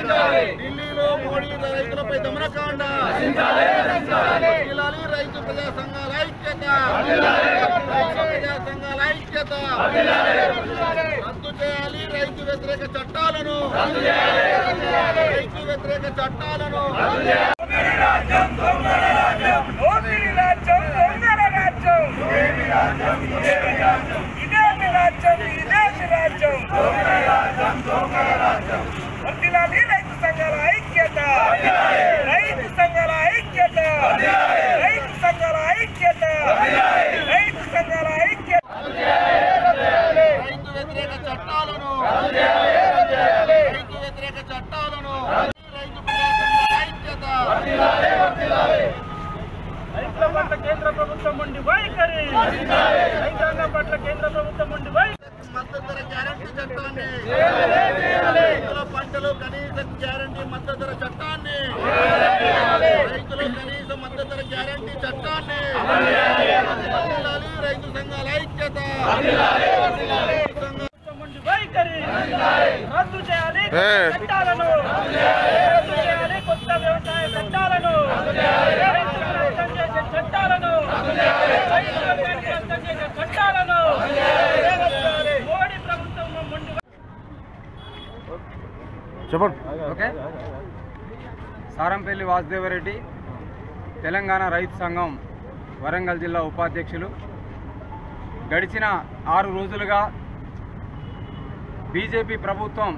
ఢిల్లీలో మోడీ రైతులపై దమనకాండ జిల్లాలి రైతు ప్రజా సంఘాల ఐక్యత రైతు ప్రజా సంఘాల ఐక్యత రద్దు చేయాలి రైతు వ్యతిరేక చట్టాలను రైతు వ్యతిరేక చట్టాలను దోపిడీ రాజ్యం దొంగల రాజ్యం ఇదేమి రాజ్యం ఇదేమి రాజ్యం వర్ధిల్లాలి రైతు సంఘాల ఐక్యత రైతు సంఘాల ఐక్యత రైతు సంఘాల ఐక్యత రైతు సంఘాల ఐక్యత రైతు వ్యతిరేక చట్టాలను రైతు వ్యతిరేక చట్టాలను రైతు ప్రజా సంఘాల ఐక్యత రైతుల పట్ల కేంద్ర ప్రభుత్వం ఉండి వైఖరి రైతాంగం పట్ల కేంద్ర ప్రభుత్వం ఉండి వైఖరి మద్దతు ధర గ్యారంటీ చట్టాన్ని రైతుల పంటలు కనీస గ్యారంటీ మద్దతు ధర చట్టాన్ని రైతుల కనీస మద్దతు ధర గ్యారంటీ చట్టాన్ని వర్ధిల్లాలి రైతు సంఘాల ఐక్యత రైతు సంఘాల ప్రభుత్వం ఉండి వైఖరి రద్దు చేయాలి చట్టాలను రద్దు చేయాలి కొత్త వ్యవసాయ చట్టాలను రైతులను నష్టం చేసే చట్టాలను రైతులను నష్టం చేసే చట్టాలను మోడీ ప్రభుత్వం ఉండి ఓకే సారంపల్లి వాసుదేవరెడ్డి తెలంగాణ రైతు సంఘం వరంగల్ జిల్లా ఉపాధ్యక్షులు గడిచిన ఆరు రోజులుగా బీజేపీ ప్రభుత్వం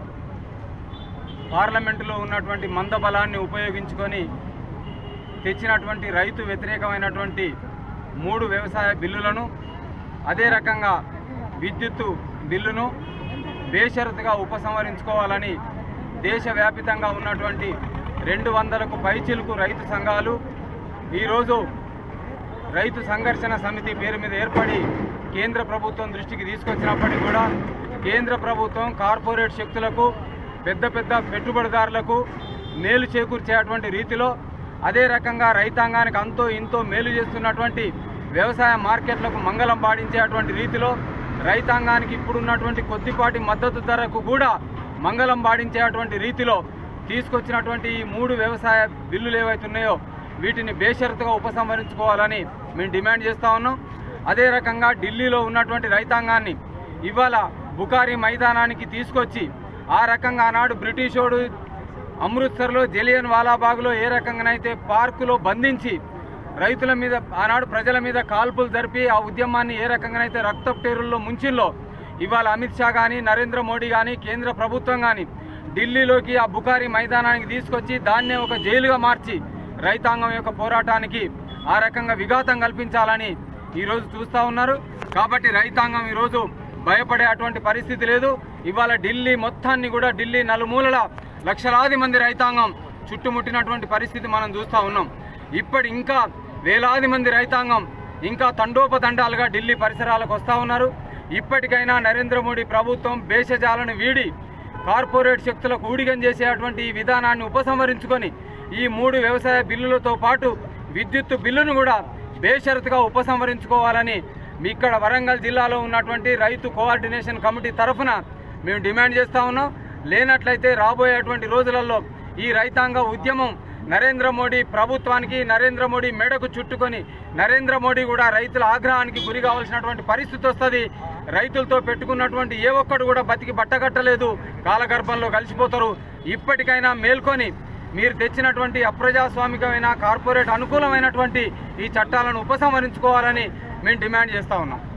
పార్లమెంటులో ఉన్నటువంటి మందబలాన్ని ఉపయోగించుకొని తెచ్చినటువంటి రైతు వ్యతిరేకమైనటువంటి మూడు వ్యవసాయ బిల్లులను అదే రకంగా విద్యుత్తు బిల్లును బేషరతుగా ఉపసంహరించుకోవాలని దేశవ్యాపితంగా ఉన్నటువంటి రెండు వందలకు పైచిలుకు రైతు సంఘాలు ఈరోజు రైతు సంఘర్షణ సమితి పేరు మీద ఏర్పడి కేంద్ర ప్రభుత్వం దృష్టికి తీసుకొచ్చినప్పటికీ కూడా కేంద్ర ప్రభుత్వం కార్పొరేట్ శక్తులకు పెద్ద పెద్ద పెట్టుబడిదారులకు మేలు చేకూర్చేటువంటి రీతిలో అదే రకంగా రైతాంగానికి అంతో ఇంతో మేలు చేస్తున్నటువంటి వ్యవసాయ మార్కెట్లకు మంగళం పాడించేటువంటి రీతిలో రైతాంగానికి ఇప్పుడున్నటువంటి కొద్దిపాటి మద్దతు ధరకు కూడా మంగళం పాడించేటువంటి రీతిలో తీసుకొచ్చినటువంటి ఈ మూడు వ్యవసాయ బిల్లులు ఏవైతే ఉన్నాయో వీటిని బేషరతుగా ఉపసంహరించుకోవాలని మేము డిమాండ్ చేస్తూ ఉన్నాం అదే రకంగా ఢిల్లీలో ఉన్నటువంటి రైతాంగాన్ని ఇవాళ బుకారీ మైదానానికి తీసుకొచ్చి ఆ రకంగా ఆనాడు బ్రిటిషోడు అమృత్సర్లో జలియన్ వాలాబాగ్లో ఏ రకంగానైతే పార్కులో బంధించి రైతుల మీద ఆనాడు ప్రజల మీద కాల్పులు జరిపి ఆ ఉద్యమాన్ని ఏ రకంగానైతే రక్తప్టేరుల్లో ముంచిల్లో ఇవాళ అమిత్ షా కానీ నరేంద్ర మోడీ కానీ కేంద్ర ప్రభుత్వం కానీ ఢిల్లీలోకి ఆ బుకారీ మైదానానికి తీసుకొచ్చి దాన్నే ఒక జైలుగా మార్చి రైతాంగం యొక్క పోరాటానికి ఆ రకంగా విఘాతం కల్పించాలని ఈరోజు చూస్తూ ఉన్నారు కాబట్టి రైతాంగం ఈరోజు భయపడే అటువంటి పరిస్థితి లేదు ఇవాళ ఢిల్లీ మొత్తాన్ని కూడా ఢిల్లీ నలుమూలల లక్షలాది మంది రైతాంగం చుట్టుముట్టినటువంటి పరిస్థితి మనం చూస్తూ ఉన్నాం ఇప్పటి ఇంకా వేలాది మంది రైతాంగం ఇంకా తండోపతండాలుగా ఢిల్లీ పరిసరాలకు వస్తూ ఉన్నారు ఇప్పటికైనా నరేంద్ర మోడీ ప్రభుత్వం భేషజాలను వీడి కార్పొరేట్ శక్తులకు ఊడిగం చేసేటువంటి ఈ విధానాన్ని ఉపసంహరించుకొని ఈ మూడు వ్యవసాయ బిల్లులతో పాటు విద్యుత్తు బిల్లును కూడా బేషరతుగా ఉపసంహరించుకోవాలని మీ ఇక్కడ వరంగల్ జిల్లాలో ఉన్నటువంటి రైతు కోఆర్డినేషన్ కమిటీ తరఫున మేము డిమాండ్ చేస్తా ఉన్నాం లేనట్లయితే రాబోయేటువంటి రోజులలో ఈ రైతాంగ ఉద్యమం నరేంద్ర మోడీ ప్రభుత్వానికి నరేంద్ర మోడీ మెడకు చుట్టుకొని నరేంద్ర మోడీ కూడా రైతుల ఆగ్రహానికి గురి కావాల్సినటువంటి పరిస్థితి వస్తుంది రైతులతో పెట్టుకున్నటువంటి ఏ ఒక్కడు కూడా బతికి బట్టగట్టలేదు కాలగర్భంలో కలిసిపోతారు ఇప్పటికైనా మేల్కొని మీరు తెచ్చినటువంటి అప్రజాస్వామికమైన కార్పొరేట్ అనుకూలమైనటువంటి ఈ చట్టాలను ఉపసంహరించుకోవాలని మేము డిమాండ్ చేస్తా ఉన్నాం